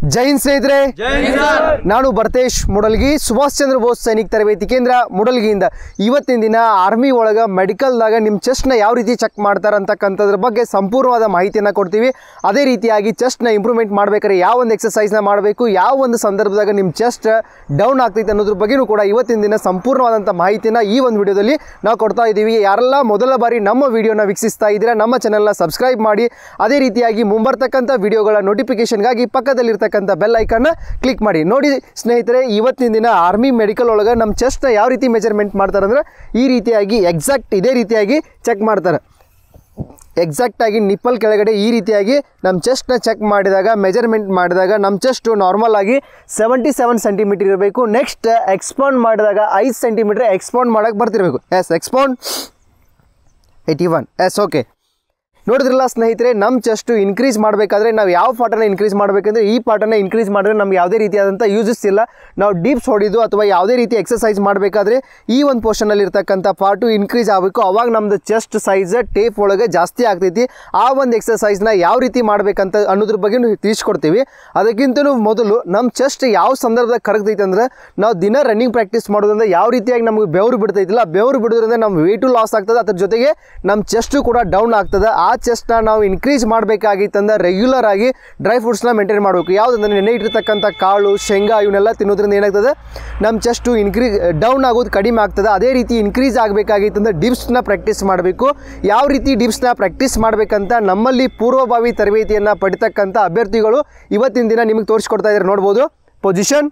ಜೈ ಹಿಂದ್ ಸ್ನೇಹಿತರೆ ನಾನು ಭರತೇಶ್ ಮುಡಲ್ಗಿ ಸುಭಾಷ್ ಚಂದ್ರ ಬೋಸ್ ಸೈನಿಕ ತರಬೇತಿ ಕೇಂದ್ರ ಮುಡಲ್ಗಿಯಿಂದ ಇವತ್ತಿನ ದಿನ ಆರ್ಮಿ ಒಳಗೆ ಮೆಡಿಕಲ್ದಾಗ ನಿಮ್ಮ ಚೆಸ್ಟ್ನ ಯಾವ ರೀತಿ ಚೆಕ್ ಮಾಡ್ತಾರೆ ಅಂತಕ್ಕಂಥದ್ರ ಬಗ್ಗೆ ಸಂಪೂರ್ಣವಾದ ಮಾಹಿತಿಯನ್ನು ಕೊಡ್ತೀವಿ ಅದೇ ರೀತಿಯಾಗಿ ಚೆಸ್ಟ್ನ ಇಂಪ್ರೂವ್ಮೆಂಟ್ ಮಾಡ್ಬೇಕಾದ್ರೆ ಯಾವ ಒಂದು ಎಕ್ಸಸೈಸ್ನ ಮಾಡಬೇಕು ಯಾವ ಒಂದು ಸಂದರ್ಭದಾಗ ನಿಮ್ಮ ಚೆಸ್ಟ್ ಡೌನ್ ಆಗ್ತೈತೆ ಅನ್ನೋದ್ರ ಬಗ್ಗೆನೂ ಕೂಡ ಇವತ್ತಿನ ದಿನ ಸಂಪೂರ್ಣವಾದಂಥ ಮಾಹಿತಿನ ಈ ಒಂದು ವಿಡಿಯೋದಲ್ಲಿ ನಾವು ಕೊಡ್ತಾ ಇದ್ದೀವಿ ಯಾರೆಲ್ಲ ಮೊದಲ ಬಾರಿ ನಮ್ಮ ವಿಡಿಯೋನ ವೀಕ್ಷಿಸ್ತಾ ಇದ್ದೀರಾ ನಮ್ಮ ಚಾನಲ್ನ ಸಬ್ಸ್ಕ್ರೈಬ್ ಮಾಡಿ ಅದೇ ರೀತಿಯಾಗಿ ಮುಂಬರ್ತಕ್ಕಂಥ ವಿಡಿಯೋಗಳ ನೋಟಿಫಿಕೇಶನ್ಗಾಗಿ ಪಕ್ಕದಲ್ಲಿರ್ತಕ್ಕಂಥ ಬೆಲ್ ಐಕನ್ನ ಕ್ಲಿಕ್ ಮಾಡಿ ನೋಡಿ ಸ್ನೇಹಿತರೆ ಇವತ್ತಿನ ದಿನ ಆರ್ಮಿ ಮೆಡಿಕಲ್ ಒಳಗೆ ನಮ್ಮ ಚೆಸ್ಟ್ನ ಯಾವ ರೀತಿ ಮೆಜರ್ಮೆಂಟ್ ಮಾಡ್ತಾರೆ ಅಂದ್ರೆ ಈ ರೀತಿಯಾಗಿ ಎಕ್ಸಾಕ್ಟ್ ಇದೇ ರೀತಿಯಾಗಿ ಚೆಕ್ ಮಾಡ್ತಾರೆ ಎಕ್ಸಾಕ್ಟಾಗಿ ನಿಪ್ಪಲ್ ಕೆಳಗಡೆ ಈ ರೀತಿಯಾಗಿ ನಮ್ಮ ಚೆಸ್ಟ್ನ ಚೆಕ್ ಮಾಡಿದಾಗ ಮೆಜರ್ಮೆಂಟ್ ಮಾಡಿದಾಗ ನಮ್ಮ ಚೆಸ್ಟು ನಾರ್ಮಲ್ ಆಗಿ ಸೆವೆಂಟಿ ಸೆವೆನ್ ಸೆಂಟಿಮೀಟರ್ ಇರಬೇಕು ನೆಕ್ಸ್ಟ್ ಎಕ್ಸ್ಪಾಂಡ್ ಮಾಡಿದಾಗ ಐದು ಸೆಂಟಿಮೀಟರ್ ಎಕ್ಸ್ಪಾಂಡ್ ಮಾಡೋಕ್ಕೆ ಬರ್ತಿರಬೇಕು yes expand eighty one yes okay ನೋಡಿದ್ರಲ್ಲ ಸ್ನೇಹಿತರೆ ನಮ್ಮ ಚೆಸ್ಟು ಇನ್ಕ್ರೀಸ್ ಮಾಡಬೇಕಾದ್ರೆ ನಾವು ಯಾವ ಪಾರ್ಟನ್ನು ಇನ್ಕ್ರೀಸ್ ಮಾಡಬೇಕಂದ್ರೆ ಈ ಪಾರ್ಟನ್ನು ಇನ್ಕ್ರೀಸ್ ಮಾಡಿದ್ರೆ ನಮ್ಗೆ ಯಾವುದೇ ರೀತಿಯಾದಂಥ ಯೂಸಸ್ ಇಲ್ಲ ನಾವು ಡೀಪ್ಸ್ ಹೊಡಿದು ಅಥವಾ ಯಾವುದೇ ರೀತಿ ಎಕ್ಸಸೈಸ್ ಮಾಡಬೇಕಾದ್ರೆ ಈ ಒಂದು ಪೋರ್ಷನಲ್ಲಿ ಇರ್ತಕ್ಕಂಥ ಪಾರ್ಟು ಇನ್ಕ್ರೀಸ್ ಆಗಬೇಕು ಅವಾಗ ನಮ್ಮದು ಚೆಸ್ಟ್ ಸೈಜ್ ಟೇಪ್ ಒಳಗೆ ಜಾಸ್ತಿ ಆಗ್ತೈತಿ ಆ ಒಂದು ಎಕ್ಸಸೈಸ್ನ ಯಾವ ರೀತಿ ಮಾಡಬೇಕಂತ ಅನ್ನೋದ್ರ ಬಗ್ಗೆ ತಿಳಿಸ್ಕೊಡ್ತೀವಿ ಅದಕ್ಕಿಂತಲೂ ಮೊದಲು ನಮ್ಮ ಚೆಸ್ಟ್ ಯಾವ ಸಂದರ್ಭದಾಗ ಕರಗ್ತೈತೆ ಅಂದ್ರೆ ನಾವು ದಿನ ರನ್ನಿಂಗ್ ಪ್ರಾಕ್ಟೀಸ್ ಮಾಡೋದ್ರಿಂದ ಯಾವ ರೀತಿಯಾಗಿ ನಮಗೆ ಬೆವರು ಬಿಡ್ತೈತಿಲ್ಲ ಬೆವರು ಬಿಡೋದ್ರಿಂದ ನಮ್ಮ ವೇಟು ಲಾಸ್ ಆಗ್ತದೆ ಅದ್ರ ಜೊತೆಗೆ ನಮ್ಮ ಚೆಸ್ಟು ಕೂಡ ಡೌನ್ ಆಗ್ತದೆ ಆ ಚೆಸ್ಟ್ನ ನಾವು ಇನ್ಕ್ರೀಸ್ ಮಾಡಬೇಕಾಗಿತ್ತಂದ್ರೆ ರೆಗ್ಯುಲರ್ ಆಗಿ ಡ್ರೈ ಫ್ರೂಟ್ಸ್ನ ಮೇಂಟೈನ್ ಮಾಡಬೇಕು ಯಾವುದಂದ್ರೆ ನೆನೆ ಇಟ್ಟಿರ್ತಕ್ಕಂಥ ಕಾಳು ಶೇಂಗಾ ಇವನ್ನೆಲ್ಲ ತಿನ್ನೋದ್ರಿಂದ ಏನಾಗ್ತದೆ ನಮ್ಮ ಚೆಸ್ಟು ಇನ್ಕ್ರೀಸ್ ಡೌನ್ ಆಗೋದು ಕಡಿಮೆ ಆಗ್ತದೆ ಅದೇ ರೀತಿ ಇನ್ಕ್ರೀಸ್ ಆಗಬೇಕಾಗಿತ್ತಂದ್ರೆ ಡಿಪ್ಸ್ನ ಪ್ರಾಕ್ಟೀಸ್ ಮಾಡಬೇಕು ಯಾವ ರೀತಿ ಡಿಪ್ಸ್ನ ಪ್ರಾಕ್ಟೀಸ್ ಮಾಡಬೇಕಂತ ನಮ್ಮಲ್ಲಿ ಪೂರ್ವಭಾವಿ ತರಬೇತಿಯನ್ನು ಪಡಿತಕ್ಕಂಥ ಅಭ್ಯರ್ಥಿಗಳು ಇವತ್ತಿನ ದಿನ ನಿಮಗೆ ತೋರಿಸ್ಕೊಡ್ತಾ ಇದ್ದಾರೆ ನೋಡ್ಬೋದು ಪೊಸಿಷನ್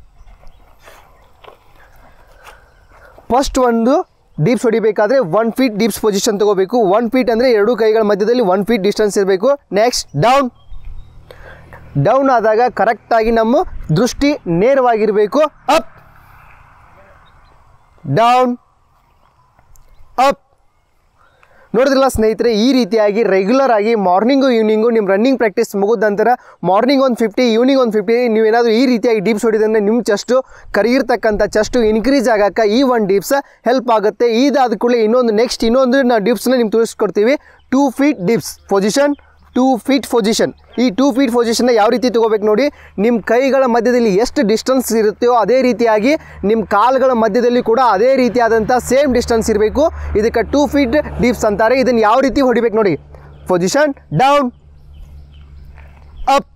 ಫಸ್ಟ್ ಒಂದು ಡೀಪ್ಸ್ ಹೊಡಿಬೇಕಾದ್ರೆ ಒನ್ ಫೀಟ್ ಡೀಪ್ಸ್ ಪೊಸಿಷನ್ ತಗೋಬೇಕು ಒನ್ ಫೀಟ್ ಅಂದರೆ ಎರಡು ಕೈಗಳ ಮಧ್ಯದಲ್ಲಿ ಒನ್ ಫೀಟ್ ಡಿಸ್ಟೆನ್ಸ್ ಇರಬೇಕು ನೆಕ್ಸ್ಟ್ ಡೌನ್ ಡೌನ್ ಆದಾಗ ಕರೆಕ್ಟಾಗಿ ನಮ್ಮ ದೃಷ್ಟಿ ನೇರವಾಗಿರಬೇಕು ಅಪ್ ಡೌನ್ ಅಪ್ ನೋಡಿದ್ರಲ್ಲ ಸ್ನೇಹಿತರೆ ಈ ರೀತಿಯಾಗಿ ರೆಗ್ಯುಲರ್ ಆಗಿ ಮಾರ್ನಿಂಗು ಈವ್ನಿಂಗು ನಿಮ್ಮ ರನ್ನಿಂಗ್ ಪ್ರಾಕ್ಟೀಸ್ ಮುಗಿದ ನಂತರ ಮಾರ್ನಿಂಗ್ ಒಂದು ಫಿಫ್ಟಿ ಈವ್ನಿಂಗ್ ಒಂದು ಫಿಫ್ಟಿ ನೀವೇನಾದರೂ ಈ ರೀತಿಯಾಗಿ ಡೀಪ್ಸ್ ಹೊಡಿದಂದ್ರೆ ನಿಮ್ಮ ಚೆಸ್ಟು ಕರಿಗಿರ್ತಕ್ಕಂಥ ಚೆಸ್ಟು ಇನ್ಕ್ರೀಸ್ ಆಗಕ್ಕೆ ಈ ಒಂದು ಡೀಪ್ಸ್ ಹೆಲ್ಪ್ ಆಗುತ್ತೆ ಇದಾದ ಕೂಡಲೇ ಇನ್ನೊಂದು ನೆಕ್ಸ್ಟ್ ಇನ್ನೊಂದು ನಾವು ಡೀಪ್ಸ್ನ ನಿಮ್ಗೆ ತೋರಿಸ್ಕೊಡ್ತೀವಿ two feet dips position two feet position ಈ ಟೂ ಫೀಟ್ ಪೊಸಿಷನ್ನ ಯಾವ ರೀತಿ ತೊಗೋಬೇಕು ನೋಡಿ ನಿಮ್ಮ ಕೈಗಳ ಮಧ್ಯದಲ್ಲಿ ಎಷ್ಟು ಡಿಸ್ಟೆನ್ಸ್ ಇರುತ್ತೆಯೋ ಅದೇ ರೀತಿಯಾಗಿ ನಿಮ್ಮ ಕಾಲುಗಳ ಮಧ್ಯದಲ್ಲಿ ಕೂಡ ಅದೇ ರೀತಿಯಾದಂಥ ಸೇಮ್ ಡಿಸ್ಟೆನ್ಸ್ ಇರಬೇಕು ಇದಕ್ಕೆ ಟೂ ಫೀಟ್ ಡೀಪ್ಸ್ ಅಂತಾರೆ ಇದನ್ನು ಯಾವ ರೀತಿ ಹೊಡಿಬೇಕು ನೋಡಿ position down up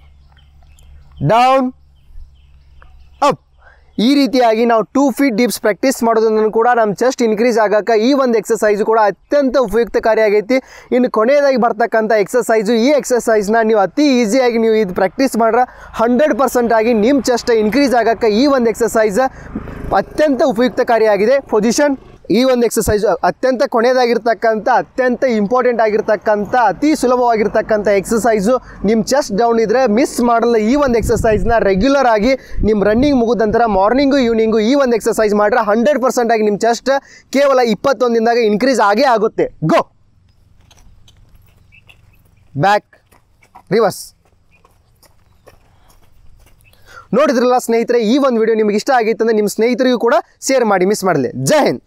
down up ಈ ರೀತಿಯಾಗಿ ನಾವು ಟೂ ಫೀಟ್ ಡೀಪ್ಸ್ ಪ್ರಾಕ್ಟೀಸ್ ಮಾಡೋದ್ರಿಂದ ಕೂಡ ನಮ್ಮ ಚೆಸ್ಟ್ ಇನ್ಕ್ರೀಸ್ ಆಗಕ್ಕೆ ಈ ಒಂದು ಎಕ್ಸಸೈಸು ಕೂಡ ಅತ್ಯಂತ ಉಪಯುಕ್ತಕಾರಿಯಾಗೈತಿ ಇನ್ನು ಕೊನೆಯದಾಗಿ ಬರ್ತಕ್ಕಂಥ ಎಕ್ಸಸೈಸು ಈ ಎಕ್ಸಸೈಸ್ನ ನೀವು ಅತಿ ಈಸಿಯಾಗಿ ನೀವು ಇದು ಪ್ರಾಕ್ಟೀಸ್ ಮಾಡ್ರೆ ಹಂಡ್ರೆಡ್ ಪರ್ಸೆಂಟ್ ಆಗಿ ನಿಮ್ಮ ಚೆಸ್ಟ್ ಇನ್ಕ್ರೀಸ್ ಆಗಕ್ಕೆ ಈ ಒಂದು ಎಕ್ಸಸೈಸ್ ಅತ್ಯಂತ ಉಪಯುಕ್ತಕಾರಿಯಾಗಿದೆ ಪೊಸಿಷನ್ ಈ ಒಂದು ಎಕ್ಸಸೈಸ್ ಅತ್ಯಂತ ಕೊನೆಯದಾಗಿರ್ತಕ್ಕಂಥ ಅತ್ಯಂತ ಇಂಪಾರ್ಟೆಂಟ್ ಆಗಿರ್ತಕ್ಕಂಥ ಅತಿ ಸುಲಭವಾಗಿರ್ತಕ್ಕಂಥ ಎಕ್ಸಸೈಸು ನಿಮ್ಮ ಚೆಸ್ಟ್ ಡೌನ್ ಇದ್ದರೆ ಮಿಸ್ ಮಾಡಲ್ಲ ಈ ಒಂದು ಎಕ್ಸಸೈಸ್ನ ರೆಗ್ಯುಲರ್ ಆಗಿ ನಿಮ್ಮ ರನ್ನಿಂಗ್ ಮುಗಿದ ನಂತರ ಮಾರ್ನಿಂಗು ಈವ್ನಿಂಗು ಈ ಒಂದು ಎಕ್ಸಸೈಸ್ ಮಾಡಿದ್ರೆ ಹಂಡ್ರೆಡ್ ಪರ್ಸೆಂಟ್ ಆಗಿ ನಿಮ್ಮ ಚೆಸ್ಟ್ ಕೇವಲ ಇಪ್ಪತ್ತೊಂದು ದಿನದಾಗ ಇನ್ಕ್ರೀಸ್ ಆಗೇ ಆಗುತ್ತೆ ಗೋ ಬ್ಯಾಕ್ ರಿವರ್ಸ್ ನೋಡಿದ್ರಲ್ಲ ಸ್ನೇಹಿತರೆ ಈ ಒಂದು ವಿಡಿಯೋ ನಿಮ್ಗೆ ಇಷ್ಟ ಆಗಿತ್ತಂದ್ರೆ ನಿಮ್ಮ ಸ್ನೇಹಿತರಿಗೂ ಕೂಡ ಶೇರ್ ಮಾಡಿ ಮಿಸ್ ಮಾಡಲಿ ಜೈ ಹಿಂದ್